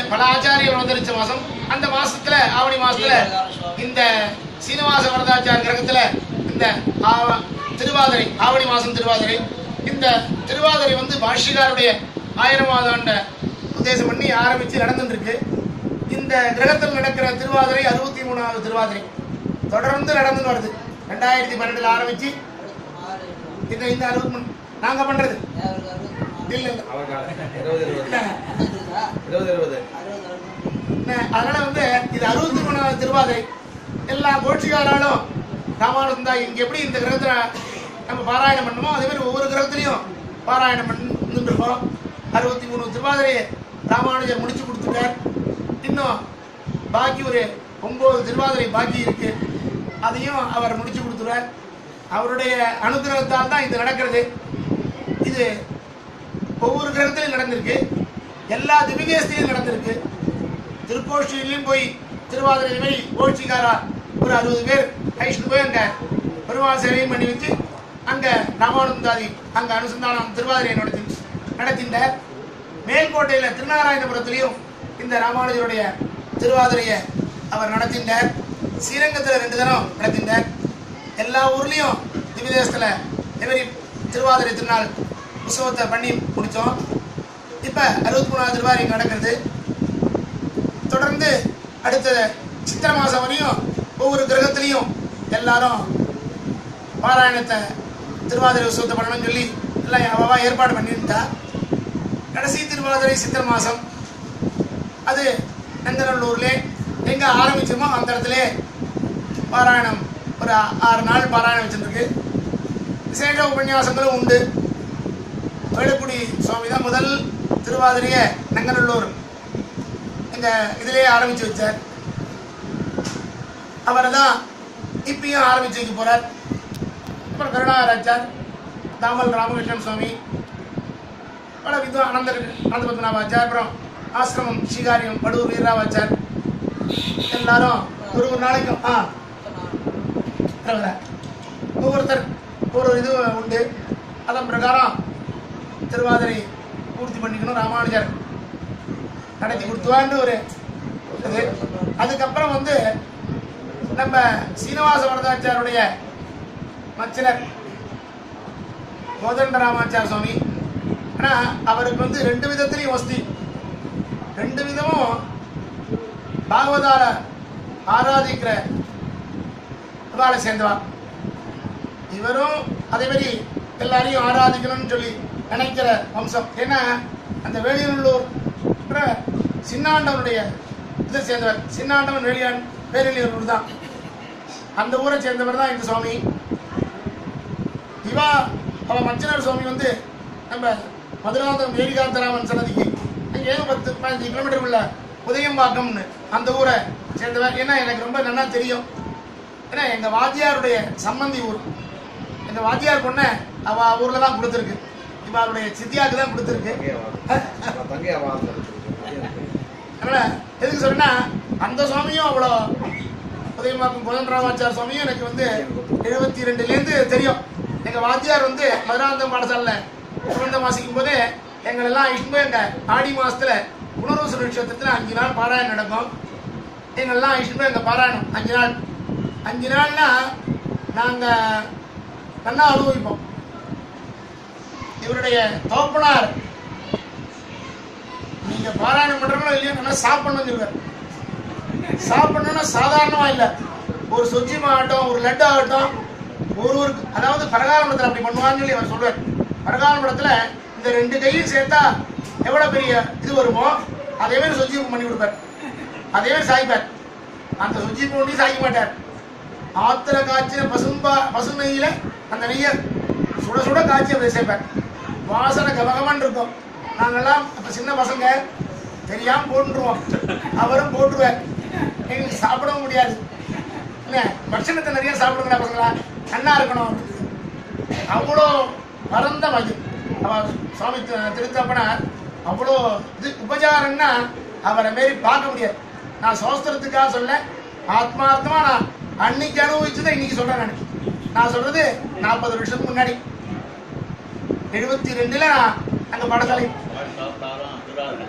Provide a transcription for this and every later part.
பல ஆச்சாரியர்கள் அவதரிச்ச மாசம் அந்த மாசத்துல ஆவணி மாசத்துல இந்த சீனிவாச வரதாச்சார் கிரகத்துல இந்த ஆவ- திருவாதிரை ஆவணி மாசம் திருவாதிரை இந்த திருவாதிரை வந்து பாஷ்யக்காருடைய ஆயிரமாவது ஆண்ட உத்தேசம் பண்ணி ஆரம்பிச்சு நடந்துட்டு இருக்கு இந்த கிரகத்தில் நடக்கிற திருவாதிரை அறுபத்தி மூணாவது திருவாதிரை தொடர்ந்து நடந்துன்னு வருது ரெண்டாயிரத்தி பன்னெண்டுல ஆரம்பிச்சு இந்த இந்த அறுபத்தி மூணு நாங்க பண்றது இல்ல இல்ல அவர் காலம் இருபது இருபது இல்ல. இருபது இருபது என்ன, அதனால வந்து இது அறுபத்தி மூணாவது திருவாதிரை எல்லா கோட்சிகாராலும் ராமானுஜந்தா இங்க எப்படி இந்த கிரகத்துல நம்ம பாராயணம் பண்ணணுமோ அதே மாதிரி ஒவ்வொரு கிரகத்திலையும் பாராயணம் பண்ணிட்டு இருக்கோம் அறுபத்தி மூணு திருவாதிரையை ராமானுஜர் முடிச்சு கொடுத்துட்டார் இன்னும் பாக்கி ஒரு ஒன்பது திருவாதிரை பாக்கி இருக்கு அதையும் அவர் முடிச்சு கொடுத்துருவார் அவருடைய அனுகிரகத்தால் தான் இது நடக்கிறது இது ஒவ்வொரு கிரகத்திலையும் நடந்திருக்கு எல்லா திவ்யதேசத்திலையும் நடந்திருக்கு திருக்கோஷ்டியிலையும் போய் திருவாதிரை போய் கோஷ்டிக்காரா ஒரு அறுபது பேர் அழிச்சுட்டு போய் அங்க பெருமாள் சேவையும் பண்ணி வச்சு அங்க ராமானந்தாதி அங்க அனுசந்தானம் திருவாதிரையை நடத்தி நடத்தினார் மேல்கோட்டையில திருநாராயணபுரத்திலையும் இந்த ராமானுஜருடைய திருவாதிரையை அவர் நடத்தினார் ஸ்ரீரங்கத்தில் ரெண்டு தினம் நடத்தினார் எல்லா ஊர்லயும் திவ்யதேசத்துல எவரி திருவாதிரை திருநாள் உற்சவத்தை பண்ணி முடிச்சோம் இப்ப அறுபத்தி மூணாவது திருவாதிரை நடக்கிறது தொடர்ந்து அடுத்த சித்திரை மாசம் வரையும் ஒவ்வொரு கிரகத்திலையும் எல்லாரும் பாராயணத்தை திருவாதிரை உற்சவத்தை பண்ணணும்னு சொல்லி எல்லாம் அவவா ஏற்பாடு பண்ணியிருந்தா கடைசி திருவாதிரை சித்திரை மாசம் அது நந்தநல்லூர்ல எங்க ஆரம்பிச்சோமோ அந்த இடத்துல பாராயணம் ஒரு ஆ- ஆறு நாள் பாராயணம் வச்சுருக்கு விசேஷ உபன்யாசங்களும் உண்டு வேலுக்குடி சுவாமி தான் முதல் திருவாதிரையை நங்கநல்லூர் இந்த இதிலேயே ஆரம்பிச்சு வச்சார் அவரை தான் இப்பயும் ஆரம்பிச்சு வைக்க போறார் அப்புறம் கருணாராச்சார் தாமல் ராமகிருஷ்ணன் சுவாமி பல வித்வா அனந்தர் அனந்த பத்மநாபாச்சார் அப்புறம் ஆசிரமம் ஸ்ரீகாரியம் படுவூர் வீரராவாச்சார் எல்லாரும் ஒரு ஒரு நாளைக்கும் ஆ பரவாயில்ல. ஒவ்வொருத்தர் ஒரு ஒரு இது உண்டு அதன் பிரகாரம் திருவாதிரை பூர்த்தி பண்ணிக்கணும் ராமானுஜர் நடத்தி கொடுத்துவான்னு ஒரு இது அதுக்கப்புறம் வந்து நம்ம சீனிவாச வரதாச்சாருடைய மச்சினர் கோதண்ட ராமாச்சார சுவாமி ஆனா அவருக்கு வந்து ரெண்டு விதத்திலையும் வசதி ரெண்டு விதமும் பாகவதார ஆராதிக்கிற இவாளை சேர்ந்தவா இவரும் அதே மாதிரி எல்லாரையும் ஆராதிக்கணும்னு சொல்லி நினைக்கிற வம்சம் ஏன்னா அந்த வேலியநல்லூர் சின்னாண்டவனுடைய இதை சேர்ந்தவர் சின்னாண்டவன் வேலியான் வேலியநல்லூர் தான் அந்த ஊரை சேர்ந்தவர் தான் இந்த சுவாமி இவா அவ மச்சனர் சுவாமி வந்து நம்ம மதுராந்தகம் வேலிகாந்தராமன் சன்னதிக்கு அங்கே ஏதோ பத்து பதினஞ்சு கிலோமீட்டர் உள்ள உதயம்பாக்கம்னு அந்த ஊரை சேர்ந்தவர் ஏன்னா எனக்கு ரொம்ப நல்லா தெரியும் ஏன்னா எங்க வாத்தியாருடைய சம்பந்தி ஊர் எங்க வாத்தியார் பொண்ணை அவ ஊர்ல தான் கொடுத்துருக்கு இப்ப அவருடைய சித்தியாக்கு தான் கொடுத்துருக்கு தங்கையா தங்கையா வாழ்ந்து அதனால எதுக்கு சொல்றேன்னா அந்த சுவாமியும் அவ்வளோ உதயமாக்கும் கோதண்டராமாச்சார் சுவாமியும் எனக்கு வந்து எழுபத்தி ரெண்டுலேருந்து தெரியும் எங்க வாத்தியார் வந்து மதுராந்தகம் பாடசாலையில் குழந்தை வாசிக்கும் போதே எங்களை எல்லாம் இஷ்டம் எங்க ஆடி மாசத்துல புனர்வசு நட்சத்திரத்துல அஞ்சு நாள் பாராயணம் நடக்கும் எங்கெல்லாம் இஷ்டம் எங்க பாராயணம் அஞ்சு நாள் அஞ்சு நாள்னா நாங்க நல்லா அனுபவிப்போம் இவருடைய தோப்பனார் நீங்க பாராயணம் பண்றீங்களோ இல்லையோ நல்லா சாப்பிடணும் சொல்லுவார் சாப்பிடணும்னா சாதாரணமா இல்ல ஒரு சொஜ்ஜிமா ஆகட்டும் ஒரு லட்டு ஆகட்டும் ஒரு ஒரு அதாவது பரகாலமடத்துல அப்படி பண்ணுவான்னு சொல்லி அவர் சொல்றார் பரகாலமடத்துல இந்த ரெண்டு கையும் சேர்த்தா எவ்வளவு பெரிய இது வருமோ அதே மாதிரி சொஜ்ஜி பண்ணி கொடுப்பார் அதே மாதிரி சாய்ப்பார் அந்த சொஜ்ஜி பண்ணி சாய்க்க மாட்டார் ஆத்துல காய்ச்சின பசும்பா பசு நெய்யில அந்த நெய்யை சுட சுட காய்ச்சி அப்படி சேர்ப்பார் வாசனை கமகமன்னு இருக்கும் நாங்கெல்லாம் அப்ப சின்ன பசங்க தெரியாம போட்டுருவோம் அவரும் போட்டுருவார் எங்களுக்கு சாப்பிடவும் முடியாது என்ன பட்சணத்தை நிறைய சாப்பிடுங்களா பசங்களா கண்ணா இருக்கணும் அவ்வளோ பரந்த மது அவ சுவாமி தி- திருத்தப்பனார் அவ்வளோ இது உபச்சாரம்னா அவரை மாரி பார்க்க முடியாது நான் சோஸ்திரத்துக்காக சொல்ல ஆத்மார்த்தமா நான் அன்னைக்கு அனுபவிச்சதை இன்னைக்கு சொல்றேன் நான் நான் சொல்றது நாற்பது வருஷத்துக்கு முன்னாடி எழுபத்தி ரெண்டுல நான் அங்க படத்தலை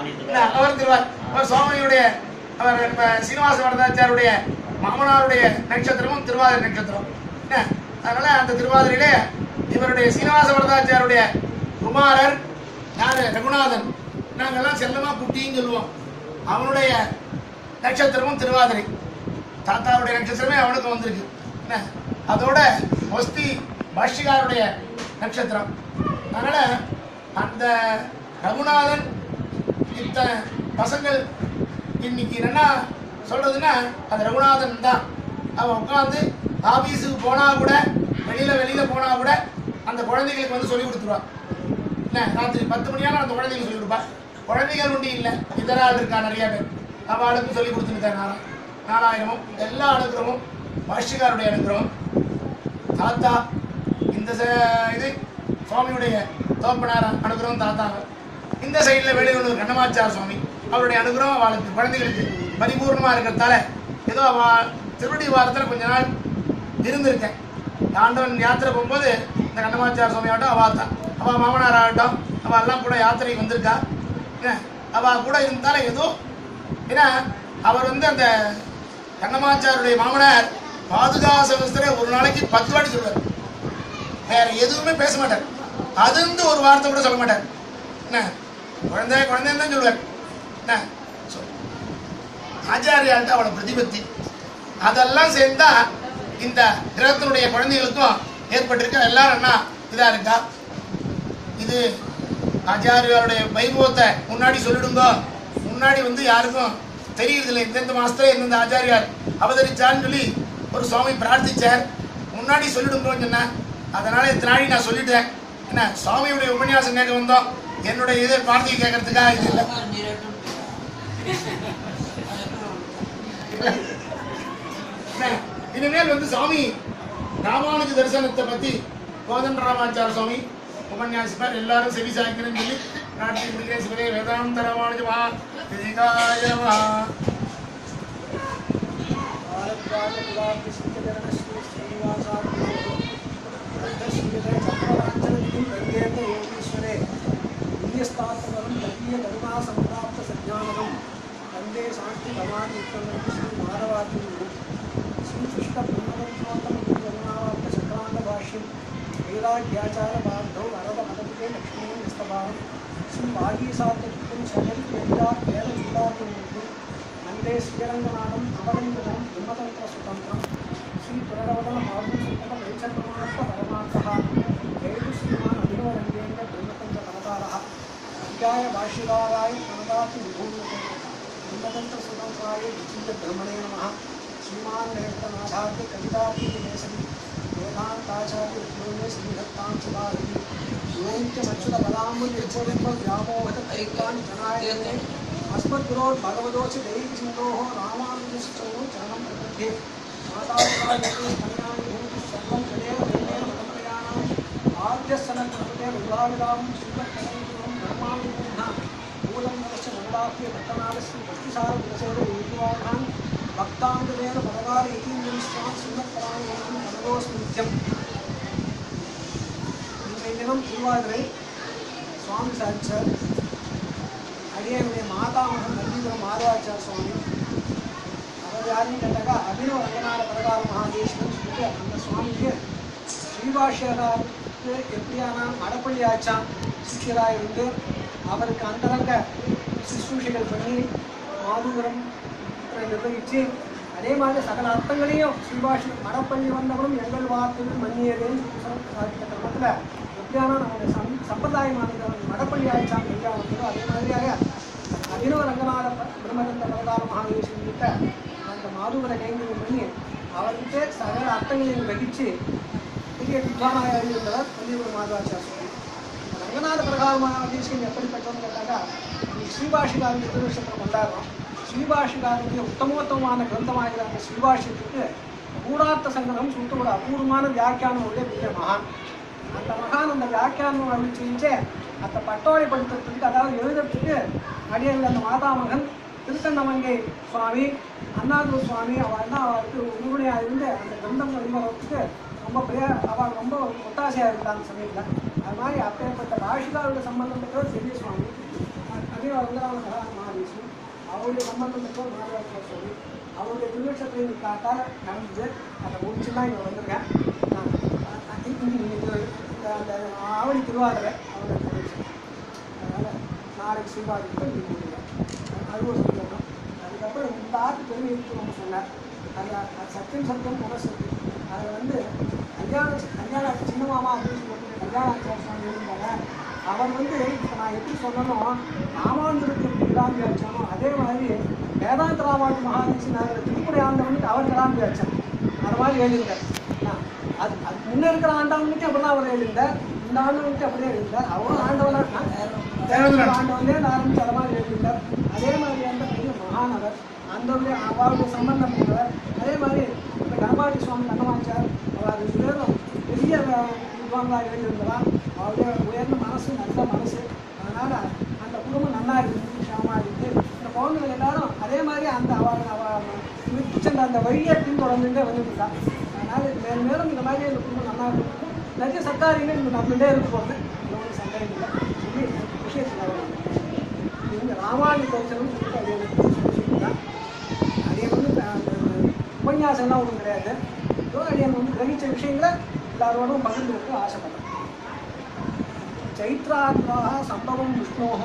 இல்ல, அவர் திருவார் அவர் சுவாமியுடைய அவர் நம்ம சீனிவாச வரதாச்சாருடைய மாமனாருடைய நட்சத்திரமும் திருவாதிரை நட்சத்திரம் என்ன அதனால அந்த திருவாதிரையிலே இவருடைய சீனிவாச வரதாச்சாருடைய குமாரர் யாரு ரகுநாதன் நாங்கெல்லாம் செல்லமா குட்டின்னு சொல்லுவோம் அவனுடைய நட்சத்திரமும் திருவாதிரை தாத்தாவுடைய நட்சத்திரமே அவனுக்கு வந்திருக்கு என்ன அதோட ஒஸ்தி பாஷ்யகாருடைய நட்சத்திரம் அதனால அந்த ரகுநாதன் இத்தனை பசங்கள் இன்னைக்கு என்னன்னா சொல்றதுன்னா அது ரகுநாதன் தான் அவன் உட்காந்து ஆபீஸுக்கு போனா கூட வெளியில வெளியில போனா கூட அந்த குழந்தைகளுக்கு வந்து சொல்லி கொடுத்துருவான் என்ன ராத்திரி பத்து மணியான அந்த குழந்தைகளுக்கு சொல்லி கொடுப்பா குழந்தைகள் ஒன்றும் இல்லை இதர ஆள் இருக்கா நிறைய பேர் அவளுக்கும் சொல்லி கொடுத்துருக்கேன் நானா நாலாயிரமும் எல்லா அனுகிரகமும் பாஷ்யக்காருடைய அனுகிரகம் தாத்தா இந்த ச- இது சுவாமியுடைய தோப்பனார் அனுகிரகம் தாத்தாங்க இந்த சைடில் வெளியூர் கண்ணமாச்சார் சுவாமி அவருடைய அனுகிரகம் அவளுக்கு குழந்தைகளுக்கு பரிபூர்ணமாக இருக்கிறதால ஏதோ அவ திருவடி வாரத்தில் கொஞ்ச நாள் இருந்திருக்கேன் ஆண்டவன் யாத்திரை போகும்போது இந்த கண்ணமாச்சார் சுவாமி ஆகட்டும் அவள் தான் அவள் மாமனார் ஆகட்டும் அவள் எல்லாம் கூட யாத்திரைக்கு வந்திருக்கா என்ன அவள் கூட இருந்தாலும் ஏதோ ஏன்னா அவர் வந்து அந்த கண்ணமாச்சாருடைய மாமனார் பாதுகாசகஸ்தரை ஒரு நாளைக்கு பத்து வாட்டி சொல்லுவார் வேற எதுவுமே பேச மாட்டார் அதிர்ந்து ஒரு வார்த்தை கூட சொல்ல மாட்டார் என்ன குழந்தை குழந்தைன்னு தான் சொல்லுவார் என்ன சொல். ஆச்சாரியாள்கிட்ட அவளை பிரதிபத்தி அதெல்லாம் சேர்ந்தா இந்த கிரகத்தினுடைய குழந்தைகளுக்கும் ஏற்பட்டிருக்க எல்லாரும் என்ன இதா இருக்கா இது ஆச்சாரியாருடைய வைபவத்தை முன்னாடி சொல்லிடுங்க முன்னாடி வந்து யாருக்கும் தெரியறதில்லை இந்தந்த மாசத்துல எந்தெந்த ஆச்சாரியார் அவதரிச்சான்னு சொல்லி ஒரு சுவாமி பிரார்த்திச்சார் முன்னாடி சொல்லிடுங்கன்னு சொன்னேன் அதனால இத்தனை நாளி நான் சொல்லிட்டேன் என்ன சுவாமியுடைய உபன்யாசம் கேட்க வந்தோம் என்னுடைய இதை வார்த்தையை கேட்கறதுக்காக இது இல்லை என்ன, இனிமேல் வந்து சுவாமி ராமானுஜ தரிசனத்தை பத்தி கோதண்ட ராமாச்சார சுவாமி உபன்யாசிப்பார் எல்லாரும் செவி சாய்க்கணும்னு சொல்லி நாட்டி முடிக்கிறேன் சிவரே வேதாந்த ராமானுஜ வா விதிகாய வா वन्दे शान्तिभवान्युक्तमन्ति श्रीमाधवाद्युः श्रीकृष्णब्रह्मवंशोत्तमगुरुजगन्नाथचक्रान्तभाष्यं वेदाध्याचारबाद्धौ वरदमदन्ते लक्ष्मीं निस्तभावं श्रीवागीसात्ययुक्तं शबरिपेदावेदचूडात्मूर्तिं वन्दे श्रीरङ्गनाथम् अवलम्बितं ब्रह्मतन्त्रस्वतन्त्रं श्रीपुरवदनमाधुसुतमैचप्रमाणपरमार्थः जयतु श्रीमान् अभिनवरङ्गेन्द्र ब्रह्मतन्त्रकरतारः विद्याय भाष्यकाराय प्रणदाति विभूयते ब्रह्मतन्त्रस्वतन्त्राय विचिन्त्यब्रह्मणे नमः श्रीमान् वेङ्कटनाथार्य कवितार्थिकेसरि वेदान्ताचार्य उद्योगे श्रीभक्तां सुधारति व्यामोहतैकान् जनाय अस्मद्गुरोर्भगवतोऽसि दैवसिन्धोः रामानुजश्चरणौ चरणं प्रपद्ये मातापितायते कन्यानि भूति सर्वं तदेव देवेन परम्पराणाम् आद्यस्तनकृते रुद्राविरामं श्रीमत्कलङ्कुरं ब्रह्मानुबुद्धा मूलं नरश्च मङ्गलाप्य भट्टनाथस्य भक्तिसारविरसेदवीर्यवाहान् भक्तान्तरेण परगार यतीन्द्रविश्वान् श्रीमत्परायणं मनोस्मित्यम् இன்றைய தினம் திருவாதிரை சுவாமி சாட்சார் அடியனுடைய மாதாமகன் நந்திபுரம் மாதவாச்சார் சுவாமி அவர் யாருன்னு கேட்டாக்கா அபினவ ரங்கநாத பரகார மகாதேஸ்வரன் சொல்லிட்டு அந்த சுவாமிக்கு ஸ்ரீபாஷ்யராருக்கு எப்படியான மடப்பள்ளி ஆச்சான் சிஷ்யராக இருந்து அவருக்கு அந்தரங்க சுசூஷைகள் பண்ணி மாதுபுரம் நிர்வகித்து அதே மாதிரி சகல அர்த்தங்களையும் ஸ்ரீபாஷி மடப்பள்ளி வந்தவரும் எங்கள் வார்த்தைகள் மன்னியதேன்னு கிரமத்தில் எப்படியான நம்முடைய சம் சம்பிரதாயமானது மடப்பள்ளி ஆயிடுச்சாங்க ஐயா வந்ததோ அதே மாதிரியாக அபினவ ரங்கநாத ப- பிரம்மதந்த பிரதான மகாதேசன் கிட்ட அந்த மாதுவரை கைங்கரியம் பண்ணி அவர்கிட்ட சகல அர்த்தங்களையும் வகிச்சு பெரிய வித்வானாக இருந்தவர் பள்ளியூர் மாதவாச்சார் சுவாமி இந்த ரங்கநாத பிரகார மகாதேசன் எப்படிப்பட்டவன்னு கேட்டாக்கா இன்னைக்கு ஸ்ரீபாஷிகாரன் எதிர்வருஷத்தில் கொண்டாடுறோம் ஸ்ரீபாஷிகாரனுடைய உத்தமோத்தமமான கிரந்தமாகிற அந்த ஸ்ரீபாஷ்யத்துக்கு கூடார்த்த சங்கடம் சுட்டு ஒரு அபூர்வமான வியாக்கியானம் உள்ள பெரிய மகான் அந்த மகான் அந்த வியாக்கியானம் அருள் செஞ்சு அந்த பட்டோலை படுத்துறதுக்கு அதாவது எழுதுறதுக்கு அடியல் அந்த மாதாமகன் திருத்தண்டமங்கை சுவாமி அண்ணாதூர் சுவாமி அவள் தான் அவருக்கு உறுதுணையாக இருந்து அந்த கிரந்தம் வெளிவரத்துக்கு ரொம்ப பிரிய அவள் ரொம்ப ஒத்தாசையாக இருந்தாங்க சமயத்தில் அது மாதிரி அப்பேற்பட்ட ராஷிகாரோட சம்பந்தம் பெற்றவர் பெரிய சுவாமி அது- அங்கேயும் ரங்கராம கலா மகாவிஷ்ணு அவருடைய சம்பந்தம் பெற்றோர் மகாராஷ்டிரா சுவாமி அவருடைய திருநட்சத்திரம் காத்தால நடந்தது அதை முடிச்சுலாம் இங்கே வந்திருக்கேன் நான் அ- இ- இ- இது- இந்த- அந்த ஆவணி திருவாதிரை அவருடைய திருநட்சத்திரம். அதனால நாளைக்கு சிவாஜிக்கு முடியும் அது ஒரு சந்தோஷம் அதுக்கப்புறம் இந்த ஆட்டு பெருமை இருக்கு நம்ம சொன்னார் அந்த அது சத்தியம் சத்தியம் புனசத்தியம் அதில் வந்து கல்யாண கல்யாண சின்ன மாமா அப்படின்னு சொல்லிட்டு கல்யாணாச்சார சுவாமி இருந்தாங்க அவர் வந்து இப்போ நான் எப்படி சொன்னனோ ராமானுஜருக்கு எப்படி கிராந்தி ஆச்சானோ அதே மாதிரி வேதாந்த ராமானுஜ மகாதேசி நகர திருப்பதி ஆண்டவனுக்கு அவர் கிராந்தி ஆச்சான் அது மாதிரி எழுதியிருக்கார் நான் அது அது முன்ன இருக்கிற ஆண்டவனுக்கு அப்படி தான் அவர் எழுதியிருந்தார் இந்த ஆண்டவனுக்கு அப்படியே எழுதியிருந்தார் அவரும் ஆண்டவனா தேவதூரன். ஆண்டவனே ஆரம்பிச்ச அது மாதிரி எழுதியிருந்தார் அதே மாதிரி அந்த பெரிய மகானவர் அந்த ஒரு அவருடைய சம்பந்தம் உள்ளவர் அதே மாதிரி இந்த கணபாட்டி சுவாமி கண்ணமாச்சார் அவர் அது சுயரம் பெரிய வித்வான்களாக எழுதியிருந்தவர் அவருடைய உயர்ந்த மனசு நல்ல மனசு அதனால அந்த குடும்பம் நல்லா இருக்கு ஷாமா இருக்கு இந்த குழந்தைகள் எல்லாரும் அதே மாதிரி அந்த அவ அவ சென்ற அந்த வழியை பின்தொடர்ந்துட்டே வந்துட்டு அதனால மேலும் மேலும் இந்த மாதிரி இந்த குடும்பம் நல்லா இருக்கும் நிறைய சர்க்காரிகள் இந்த நடந்துட்டே இருக்க போகிறது இது ஒன்றும் சந்தேகம் இல்லை சொல்லி விஷயத்தில் இந்த ராமாயண தரிசனம் சொல்லிட்டு அது எனக்கு சொல்லியிருந்தேன் அதே வந்து அந்த உபன்யாசம்லாம் ஒன்றும் கிடையாது ஏதோ அடியன் வந்து கிரகிச்ச விஷயங்களை எல்லாரோடும் பகிர்ந்துருக்கு ஆசைப்படுறேன் चैत्राद्वाः सम्भवं विष्णोः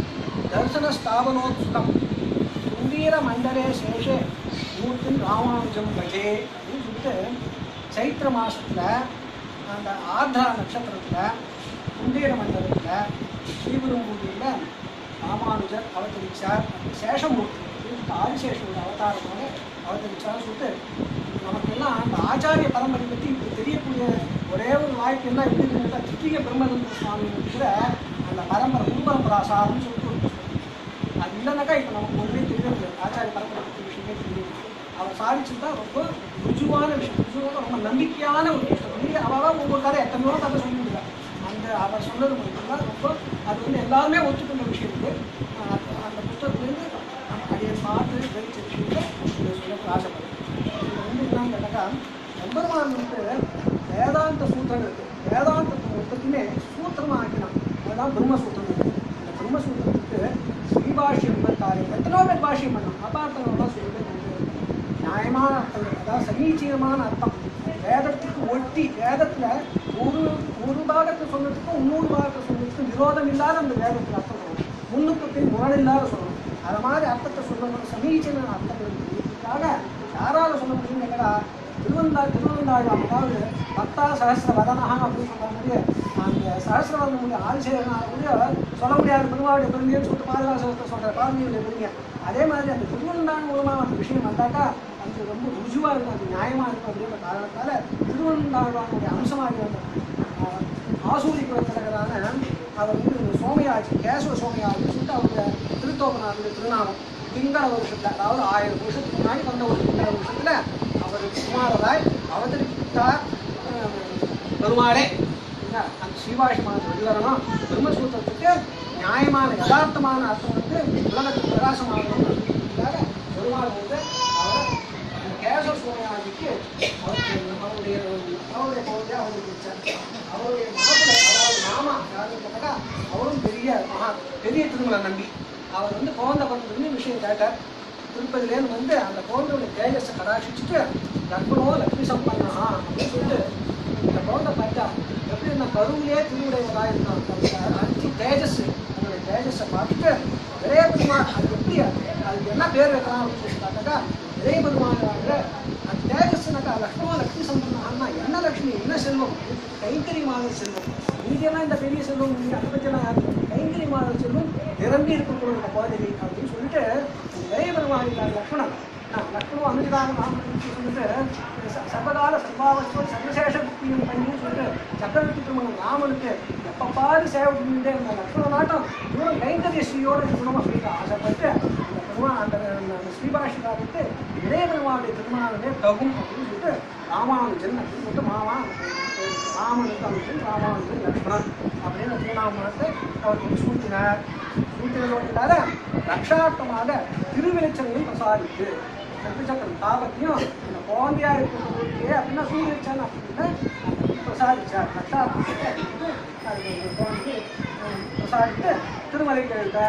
दर्शनस्तावनोत्सुकं सुन्दीरमण्डले शेषे மூர்த்தின் ராமானுஜம் பஜே அப்படின்னு சொல்லிட்டு சைத்திர மாசத்துல அந்த ஆர்தா நட்சத்திரத்தில் குண்டீர மண்டலத்தில் ஸ்ரீபெரும்பூரியில் ராமானுஜர் அவதரிச்சார் சேஷமூர்த்தி அப்படின்னு ஆதிசேஷோட அவதாரத்தோட அவதரிச்சார்னு சொல்லிட்டு நமக்கெல்லாம் அந்த ஆச்சாரிய பரம்பரை பற்றி இப்படி தெரியக்கூடிய ஒரே ஒரு வாய்ப்பு என்ன எப்படி இருக்குன்னா சித்திக பிரம்மதந்திர சுவாமி கூட அந்த பரம்பரை குரு பரம்பராசாரம்னு சொல்லிட்டு ஒரு புஸ்தகம். அது இல்லைனாக்கா இப்போ நமக்கு ஒன்றுமே தெரியல ஆச்சாரிய பரம்பரை பற்றி விஷயமே தெரியும் அவர் சாதிச்சுட்டா ரொம்ப ருஜுவான விஷயம் ருஜுவான ரொம்ப நம்பிக்கையான ஒரு புஸ்தகம் நீங்க அவள் ஒவ்வொரு கதை எத்தனையோ கதை சொல்லியிருந்தா அந்த அவர் சொன்னது மட்டும்தான் ரொம்ப அது வந்து எல்லாருமே ஒத்துக்கொண்ட விஷயம் இது அஹ் அந்த- அந்த புத்தகத்துலேருந்து அதையை பார்த்து கிரகிச்ச விஷயத்தை இதை சொல்ல ஆசைப்படுறேன் இது வந்து என்னன்னு கேட்டாக்கா எம்பெருமான் வந்து வேதாந்த சூத்திரம் இருக்கு வேதாந்தத்தை மொத்தத்தையுமே சூத்திரமா ஆக்கினான் அதுதான் பிரம்மசூத்திரம் இருக்கு அந்த பிரம்மசூத்திரத்துக்கு ஸ்ரீபாஷ்யம் இருக்காரு எத்தனையோ பேர் பாஷ்யம் பண்ணோம் அபார்த்தங்கள்லாம் சொல்லிட்டு நியாயமான அர்த்தங்கள் அதாவது சமீச்சீனமான அர்த்தம் வேதத்துக்கு ஒட்டி வேதத்துல ஒரு ஒரு பாகத்தை சொன்னதுக்கும் இன்னொரு பாகத்தை சொன்னதுக்கும் விரோதம் இல்லாத அந்த வேதத்துல அர்த்தம் சொல்லணும் முன்னுக்கு பின் முரண் இல்லாத சொல்லணும் அது மாதிரி அர்த்தத்தை சொல்லணும் சமீச்சீன அர்த்தம் இருக்கிறதுக்காக யாரால சொல்ல முடியும் கேட்டா திருவந்தா திருவந்தாழ்வான் அதாவது பத்தா சகசிர வதனஹா அப்படின்னு சொல்ற மாதிரி அந்த சகசிரவதனுடைய ஆதிசேகரனால கூட சொல்ல முடியாத பெருமாளுடைய பெருமைன்னு சொல்லிட்டு பாதுகாசத்தை சொல்ற பாரதியுடைய பெருமை அதே மாதிரி அந்த திருவந்தாள் மூலமா அந்த விஷயம் வந்தாக்கா அது ரொம்ப ருஜுவா இருக்கும் அது நியாயமா இருக்கும் அப்படின்ற காரணத்தால திருவந்தாழ்வானுடைய அம்சமாக வந்த ஆஹ், ஆசூரி குலத்தினரான அவர் வந்து சோமயாஜி கேசவ சோமயாஜி சொல்லிட்டு அவருடைய திருத்தோபனாருடைய திருநாமம் பிங்கள வருஷத்துல அதாவது ஆயிரம் வருஷத்துக்கு முன்னாடி வந்த ஒரு பிங்கள வருஷத்துல அவர் குமாரராய் அவதரித்தார் ஆஹ், பெருமாளே என்ன, அந்த ஸ்ரீபாஷமான வெளிவரணும் பிரம்மசூத்திரத்துக்கு நியாயமான யதார்த்தமான அர்த்தம் வந்து உலகத்துக்கு பிரகாசமாகணும்ன்றதுக்காக பெருமாள் வந்து அவர் அந்த கேசவ சோமயாஜிக்கு அவருக்கு அவருடைய அவருடைய குழந்தைய அவருக்கு வச்சார் அவருடைய மாப்பிள்ளை அதாவது மாமா யாருன்னு கேட்டாக்கா அவரும் பெரிய மகா பெரிய திருமலை நம்பி அவர் வந்து குழந்தை பிறந்ததுன்னு விஷயம் கேட்டார் திருப்பதிலேருந்து வந்து அந்த குழந்தையோட தேஜஸை கடாட்சிச்சுட்டு லக்னோ லக்ஷ்மி சம்பன்னா அப்படின்னு சொல்லிட்டு இந்த குழந்தை பார்த்தா எப்படி இந்த கருவிலே திருவுடையவராக இருந்தான் அந்த அஞ்சு தேஜஸ் அதனுடைய தேஜஸை பார்த்துட்டு ஒரே பெருமாள் அது எப்படி அதுக்கு என்ன பேர் வைக்கலாம் அப்படின்னு சொல்லி பார்த்தாக்கா ஒரே பெருமாள் அந்த தேஜஸ்னாக்கா லக்ஷ்மோ லக்ஷ்மி சம்பன்னா என்ன லக்ஷ்மி என்ன செல்வம் கைங்கரியமான செல்வம் மீதியெல்லாம் இந்த பெரிய செல்வம் நீங்க அதை பற்றியெல்லாம் யாரு? கைங்கரியமான செல்வம் நிரம்பி இருக்கக்கூடிய இந்த குழந்தை அப்படின்னு சொல்லிட்டு ஒரே பெருமாள் லக்ஷ்மணன் நான் லக்ஷ்மணம் அனுஜிதாக நாமன்னு சொல்லிட்டு ச- சர்வகால சர்வாவஸ்தோ சர்வசேஷ புத்தியும் பண்ணின்னு சொல்லிட்டு சக்கரவர்த்தி திருமணம் ராமனுக்கு எப்ப பாரு சேவை பண்ணிட்டே இருந்த லக்ஷ்மண நாட்டம் இவரும் கைங்கரிய ஸ்ரீயோட திருமணம் செய்ய ஆசைப்பட்டு அந்த பெருமாள் அந்த அந்த ஸ்ரீபாஷிகாருக்கு இளைய பெருமாளுடைய திருமணமே தகும் அப்படின்னு சொல்லிட்டு ராமானுஜன் அப்படின்னு சொல்லிட்டு மாமா ராமனுக்கு அனுஜன் ராமானுஜன் லக்ஷ்மணன் அப்படின்னு திருநாமத்தை அவருக்கு சூட்டினார் சூட்டினதோடு ரக்ஷார்த்தமாக திருவிளைச்சலையும் பிரசாதித்து சக்கரம் தாபத்தையும் அந்த குழந்தையா இருக்கிறவங்களுக்கே அப்படின்னா சூரியச்சன் அப்படின்னு அந்த பிரசாதிச்சார் ரக்ஷார்த்தத்தை வந்து அது குழந்தைக்கு பிரசாதித்து திருமலை கேட்டார்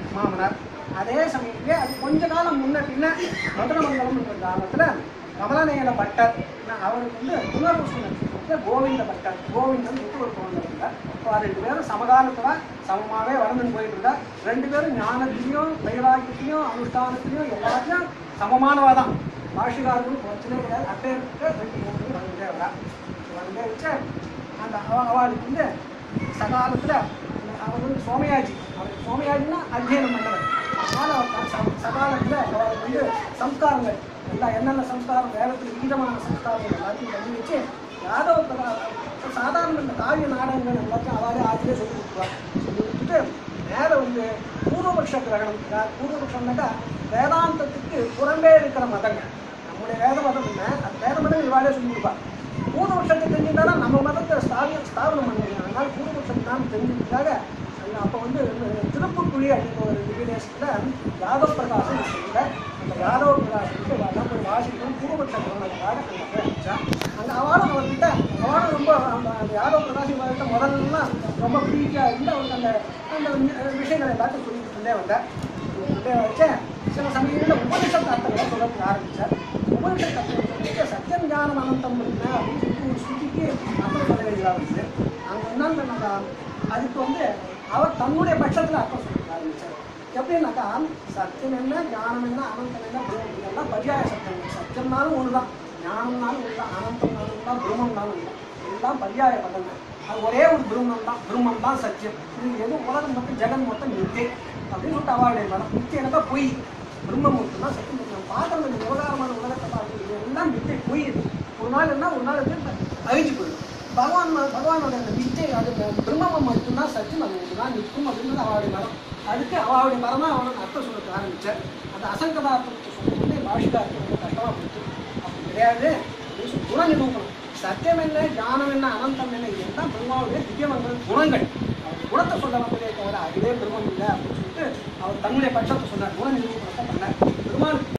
மாமனார் அதே சமயத்திலே அது கொஞ்ச காலம் முன்ன பின்ன மதுரமங்கலம்ன்ற கிராமத்துல கமலநயன பட்டர் நான் அவருக்கு வந்து புனர்வசு நட்சத்திரத்தில் கோவிந்த பட்டர் கோவிந்தன் சொல்லிட்டு ஒரு குழந்தை இருந்தார் இப்போ ரெண்டு பேரும் சமகாலத்துல சமமாகவே வளர்ந்துன்னு போயிட்டு இருந்தா ரெண்டு பேரும் ஞானத்திலையும் வைராக்கியத்திலையும் அனுஷ்டானத்திலையும் எல்லாத்தையும் சமமானவா தான் பாஷிகாரர்களும் பிரச்சனை கிடையாது அப்பேருக்கு ரெண்டு மூணு வந்துட்டே வரா வந்துட்டே வச்சு அந்த அவ அவளுக்கு வந்து சகாலத்துல அவர் வந்து சோமயாஜி அவருக்கு சோமயாஜின்னா அத்தியனம் பண்ணவர் அதனால அவர் த- ச- சகாலத்துல அவருக்கு வந்து சம்ஸ்காரங்கள் எல்லாம் என்னென்ன சம்ஸ்காரம் வேதத்தில் விதமான சம்ஸ்காரங்கள் எல்லாத்தையும் பண்ணி வச்சு யாதவ பிரகா- சாதாரண இந்த காவிய நாடகங்கள் எல்லாத்தையும் அவரே ஆசிரியே சொல்லி கொடுத்துருவார் சொல்லி கொடுத்துட்டு மேலே வந்து பூர்வபக்ஷ கிரகணம் அதாவது பூர்வபக்ஷம்னாக்கா வேதாந்தத்துக்கு புறம்பே இருக்கிற மதங்கள் நம்முடைய வேத மதம் என்ன அந்த வேத மதம் இவாளே சொல்லி கொடுப்பா பூர்வபக்ஷத்தை தெரிஞ்சுட்டா நம்ம மதத்தை ஸ்தாபி ஸ்தாபனம் பண்ண முடியும் அதனால பூர்வபக்ஷம் தான் தெரிஞ்சதுக்காக அங்க அப்போ வந்து திருப்புக்குழி அப்படின்ற ஒரு விவிதேசத்தில் யாதவ பிரகாசம் இருக்குல்ல அந்த யாதவ பிரகாசத்துக்கு வரலாம் போய் வாசிக்கணும் பூர்வபக்ஷ கிரகணத்துக்காக அங்கே போய் வச்சா அங்கே அவளும் அவர்கிட்ட அவளும் ரொம்ப அந்த அந்த யாதவ பிரகாஷ் அவர்கிட்ட முதல்லாம் ரொம்ப பிரீத்தியாக இருந்து அவருக்கு அந்த அந்த வி- விஷயங்கள் எல்லாத்தையும் சொல்லிட்டு இருந்தே வந்தேன் சொல்லிட்டே வச்சேன் சில சமயங்களில் உபனிஷத் அர்த்தங்களை சொல்ல ஆரம்பித்தார் உபனிஷத் அர்த்தம் சொல்லிட்டு சத்தியம் ஞானம் அனந்தம் என்ன அப்படின்னு சொல்லிட்டு ஒரு ஸ்ருதிக்கு அர்த்தம் சொல்ல வேண்டியதாக இருந்துச்சு அங்கே என்னன்னு சொன்னாக்கா அதுக்கு வந்து அவர் தன்னுடைய பட்சத்தில் அர்த்தம் சொல்ல ஆரம்பிச்சார் எப்படின்னாக்கா சத்தியம் என்ன ஞானம் என்ன அனந்தம் என்ன பிரம்மம் இதெல்லாம் பரியாய சத்தியம் சத்தியம்னாலும் ஒன்று தான் ஞானம்னாலும் ஒன்று தான் அனந்தம்னாலும் தான் பிரம்மம்னாலும் ஒன்று தான் எல்லாம் பரியாய பதங்கள் அது ஒரே ஒரு பிரம்மம் தான் பிரம்மம் தான் சத்தியம் இது எதுவும் உலகம் மொத்தம் ஜெகன் மொத்தம் நித்தியை அப்படின்னு சொல்லிட்டு அவாளுடைய மனம் நித்தியனக்கா பொய் பிரம்மம் மட்டும் தான் சத்தியம் நம்ம பார்க்கறது இந்த விவகாரமான உலகத்தை பார்க்கறது இது எல்லாம் நித்திய பொய் இது ஒரு நாள் என்ன ஒரு நாள் வந்து அழிஞ்சு போயிடும் பகவான் ம- பகவானோட அந்த நித்தியை அது ம- பிரம்மம் மட்டும்தான் சத்தியம் அது ஒன்றுதான் நிற்கும் அப்படின்றது அவளுடைய மரம் அதுக்கு அவளுடைய மரமா அவனுக்கு அர்த்தம் சொல்ல ஆரம்பிச்சார் அந்த அசங்கதார்த்தத்தை சொல்லும்போது பாஷிகார்த்தம் ரொம்ப கஷ்டமா போச்சு அப்படி கிடையாது அப்படின்னு சொல்லி குண நிரூபணம் சத்தியம் என்ன ஞானம் என்ன அனந்தம் என்ன இதெல்லாம் பெருமாளுடைய திவ்யமங்கள் குணங்கள் அவர் குணத்தை சொல்ல வந்ததே தவிர அதுவே பெருமம் இல்லை அப்படின்னு சொல்லிட்டு அவர் தன்னுடைய பட்சத்தை சொன்னார் குண நிரூபணத்தை பண்ணார் பெருமாள்